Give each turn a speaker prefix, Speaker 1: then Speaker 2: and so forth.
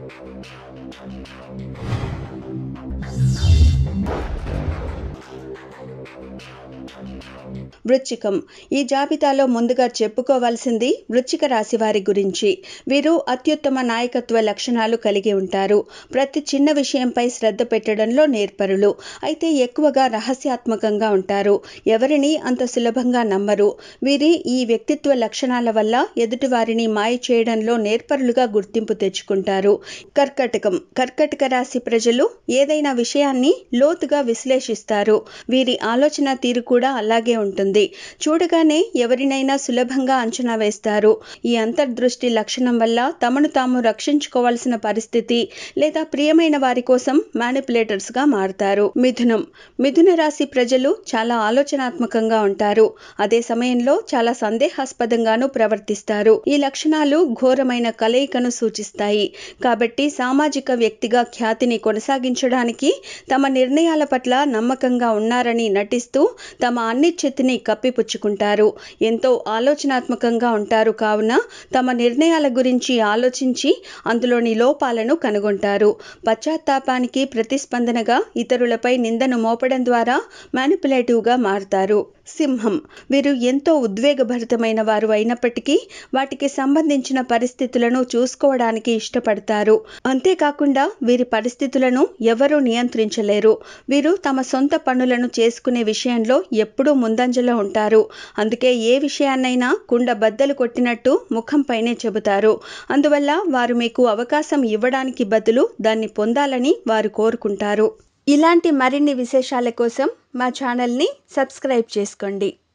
Speaker 1: వృశ్చికం ఈ జాబితాలో ముందుగా చెప్పుకోవాల్సింది వృశ్చిక రాశి వారి గురించి వీరు అత్యుత్తమ నాయకత్వ లక్షణాలు కలిగి ఉంటారు ప్రతి చిన్న విషయంపై శ్రద్ధ పెట్టడంలో నేర్పరులు అయితే ఎక్కువగా రహస్యాత్మకంగా ఉంటారు ఎవరిని అంత సులభంగా నమ్మరు వీరి ఈ వ్యక్తిత్వ లక్షణాల వల్ల ఎదుటివారిని మాయ చేయడంలో నేర్పరులుగా గుర్తింపు తెచ్చుకుంటారు కర్కటకం కర్కటక రాశి ప్రజలు ఏదైనా విషయాన్ని లోతుగా విశ్లేషిస్తారు వీరి ఆలోచన తీరు కూడా అలాగే ఉంటుంది చూడగానే ఎవరినైనా సులభంగా అంచనా వేస్తారు ఈ అంతర్దృష్టి లక్షణం వల్ల తమను తాము రక్షించుకోవాల్సిన పరిస్థితి లేదా ప్రియమైన వారి కోసం మ్యానిపులేటర్స్ గా మారుతారు మిథునం మిథున రాశి ప్రజలు చాలా ఆలోచనాత్మకంగా ఉంటారు అదే సమయంలో చాలా సందేహాస్పదంగాను ప్రవర్తిస్తారు ఈ లక్షణాలు ఘోరమైన కలయికను సూచిస్తాయి కాబట్టి సామాజిక వ్యక్తిగా ఖ్యాతిని కొనసాగించడానికి తమ నిర్ణయాల పట్ల నమ్మకంగా ఉన్నారని నటిస్తూ తమ అన్నిచ్ఛతిని కప్పిపుచ్చుకుంటారు ఎంతో ఆలోచనాత్మకంగా ఉంటారు కావున తమ నిర్ణయాల గురించి ఆలోచించి అందులోని లోపాలను కనుగొంటారు పశ్చాత్తాపానికి ప్రతిస్పందనగా ఇతరులపై నిందను మోపడం ద్వారా మ్యానిపులేటివ్గా మారుతారు సింహం వీరు ఎంతో ఉద్వేగభరితమైన వారు అయినప్పటికీ వాటికి సంబంధించిన పరిస్థితులను చూసుకోవడానికి ఇష్టపడతారు అంతేకాకుండా వీరి పరిస్థితులను ఎవరూ నియంత్రించలేరు వీరు తమ సొంత పనులను చేసుకునే విషయంలో ఎప్పుడూ ముందంజలో ఉంటారు అందుకే ఏ విషయాన్నైనా కుండ బద్దలు కొట్టినట్టు ముఖంపైనే చెబుతారు అందువల్ల వారు మీకు అవకాశం ఇవ్వడానికి బదులు దాన్ని పొందాలని వారు కోరుకుంటారు ఇలాంటి మరిన్ని విశేషాల కోసం మా ఛానల్ని సబ్స్క్రైబ్ చేసుకోండి